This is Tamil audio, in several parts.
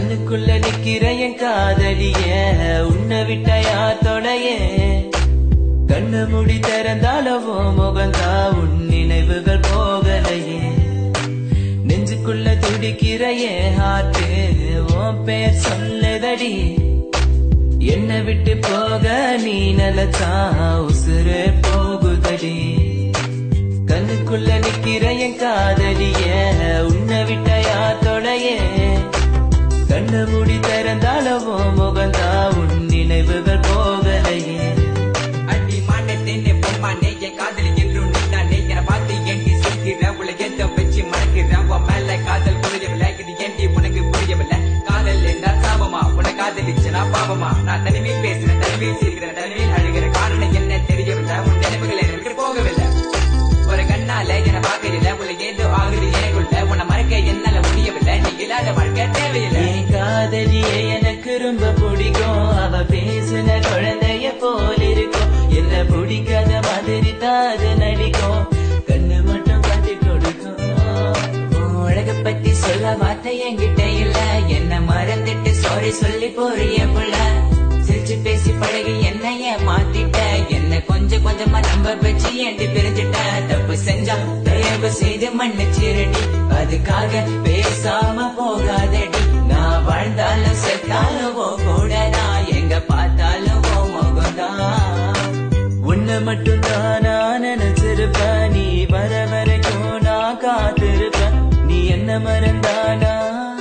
கண்ணுக்குள்ள நிக்கிற என் காதலிய உன்னை விட்ட யார் தொடைய கண்ணு முடி திறந்தாலவோ முகந்தா உன் நினைவுகள் போகலையே நெஞ்சுக்குள்ள துடிக்கிற என் ஹார்ட்டு உன் பேர் சொல்லுதடி என்னை விட்டு போக நீ நிலச்சா உசுறு போகுதடி கண்ணுக்குள்ள நிக்கிற என் காதலிய உன்னை விட்ட யார் தொடைய கண்ணு மூடி திறந்தாலவோ முகந்தா உன் நினைவுகள் போகலையே அடி மானே தேனே பொம்மானே என் காதலி என்றும் நீதானே என பார்த்து ஏண்டி சிரிக்கிற உலகத்தை வச்சு மறக்கிற உன் மேல காதல் புரியவில்லை இது ஏண்டி உனக்கு புரியவில்லை காதல் என்றால் சாபமா உன காதலிச்சு நான் பாவமா நான் தனிமையில் பேசுறேன் தனிமையில் சிரிக்கிறேன் தனிமையில் அழுகிற காரணம் என்ன தெரியவில்லை உன் நினைவுகள் என்னை விட்டு போகவில்லை ஒரு கண்ணால என பார்க்கல உள்ள ஏதோ ஆகுது எனக்குள்ள உன்னை மறக்க என்னால முடியவில்லை நீ இல்லாத வாழ்க்கை தேவையில்லை என் காதலியே எனக்கு ரொம்ப பிடிக்கும் அவ பேசுன குழந்தைய போல இருக்கும் என்ன பிடிக்காத மாதிரி தான் அது நடிக்கும் கண்ணு மட்டும் காட்டி கொடுக்கும் உன் அழக பத்தி சொல்ல வார்த்தை என்கிட்ட இல்ல என்ன மறந்துட்டு சாரி சொல்லி போறிய புள்ள சிரிச்சு பேசி பழகி என்னைய மாத்திட்ட என்ன கொஞ்சம் கொஞ்சமா நம்ப வச்சு ஏண்டி பிரிஞ்சிட்ட தப்பு செஞ்சா தயவு செய்து மன்னிச்சிரடி அதுக்காக பேசாம போகாதடி நான் வாழ்ந்தாலும் செத்தாலும் உன் கூட நான் எங்க பார்த்தாலும் உன் முகம்தான் உன்னை மட்டும் தான் நான் நினைச்சிருப்பேன் நீ வர வரைக்கும் நான் காத்திருப்பேன் நீ என்ன மறந்தானா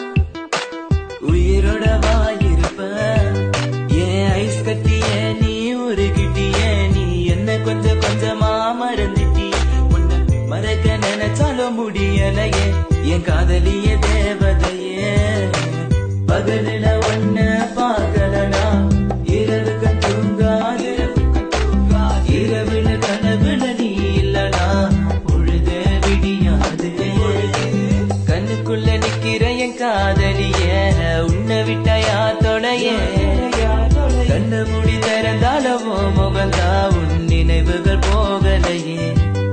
உயிரோட வாயிருப்ப ஏன் ஐஸ் கட்டிய நீ உருகிட்டிய நீ என்ன கொஞ்சம் கொஞ்சமா மறந்துட்டி உன்னை மறக்க நினைச்சாலும் முடியலையே என் காதலிய தேவதையே பகலில ஒன்ன பார்க்கலனா இரவுக்கு தூங்காது இரவுல கனவுல நீ இல்லனா பொழுது விடியாது கண்ணுக்குள்ள நிக்கிற என் காதலிய உன்னை விட்ட யார் தொடைய கண்ணு மூடி திறந்தாலவோ முகந்தா உன் நினைவுகள் போகலையே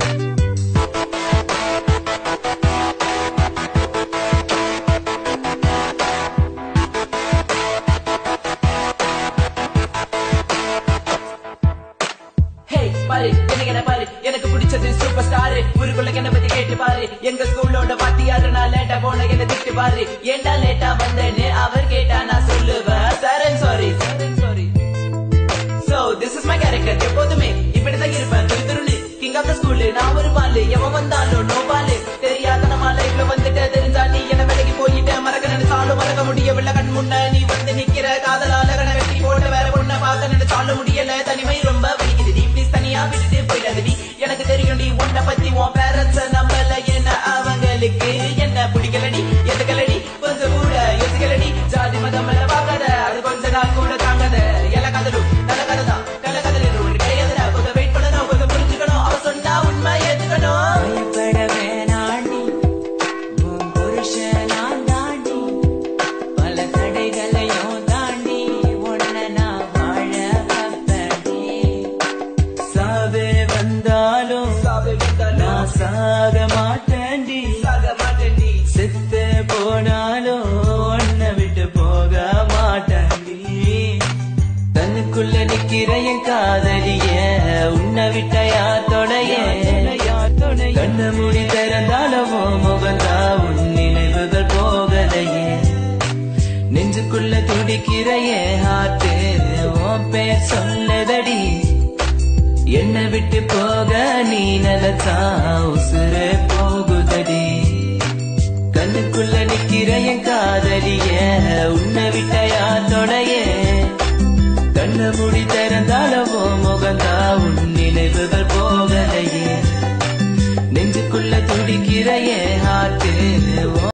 ஹே பாரு எனக்கு என்ன பாரு எனக்கு பிடிச்சது சூப்பர் ஸ்டார் ஊருக்குள்ள என்ன பத்தி கேட்டு பாரு எங்க ஸ்கூலோட வாத்தியாரு நான் லேட்டா போன என்ன திட்டு பாரு ஏண்டா லேட்டா வந்தேன்னு அவர் கேட்டா நான் சொல்லுவேன் sir sorry sorry so this is my character எப்போதுமே இப்படிதான் இருப்பேன் துரு துருன்னு கிங் ஆஃப் த ஸ்கூல் நான் ஒரு பாலு எவன் வந்தாலும் நோ பாலு தெரியாத நம்ம லைஃப்ல வந்துட்டு தெரிஞ்சா நீ என்ன விலகி போயிட்ட மறக்க நினைச்சாலும் மறக்க முடியவில்லை கண் முன்ன நீ வந்து நிக்கிற காதலால கண வெட்டி போட்டு வேற பொண்ண பார்க்க நினைச்சாலும் முடியல தனிமை ரொம்ப வலிக்குது நீ ப்ளீஸ் தனியா விட்டுட்டு போயிடாது நீ எனக்கு தெரியும் நீ உன்னை பத்தி உன் பேரண்ட்ஸ் நம்பல என்ன அவங்களுக்கு என்ன பிடிக்கலடி எதுக்கலடி கொஞ்சம் கூட யோசிக்கலடி ஜாதி மதம் எல்லாம் பார்க்காத அது கொஞ்ச நாள் கூட தாங்காத எல்லா கதலும் நல்ல கதை தான் கள்ள கதல் என்று ஒன்று கிடையாதுடா கொஞ்சம் வெயிட் பண்ணணும் கொஞ்சம் புரிஞ்சுக்கணும் அவ சொன்னா உண்மை ஏத்துக்கணும் பயப்பட வேணாண்டி உன் புருஷன் நான் தாண்டி பல தடைகளையும் தாண்டி உன்னை நான் வாழ வைப்பேன்டி. சாவே வந்தாலும் நான் சாக மாட்டேன்டி செத்து போனாலும் உன்னை விட்டு போக மாட்டேன்டி தன்னுக்குள்ள நிக்கிற என் காதலிய உன்னை விட்ட யார் தொடைய கண்ணு மூடி திறந்தாலவோ முகந்தா உன் நினைவுகள் போகலையே நெஞ்சுக்குள்ள துடிக்கிற என் ஹார்ட்டு உன் பேர் சொல்லுதடி என்னை விட்டு போக நீ நிலச்சா உசுறு போகு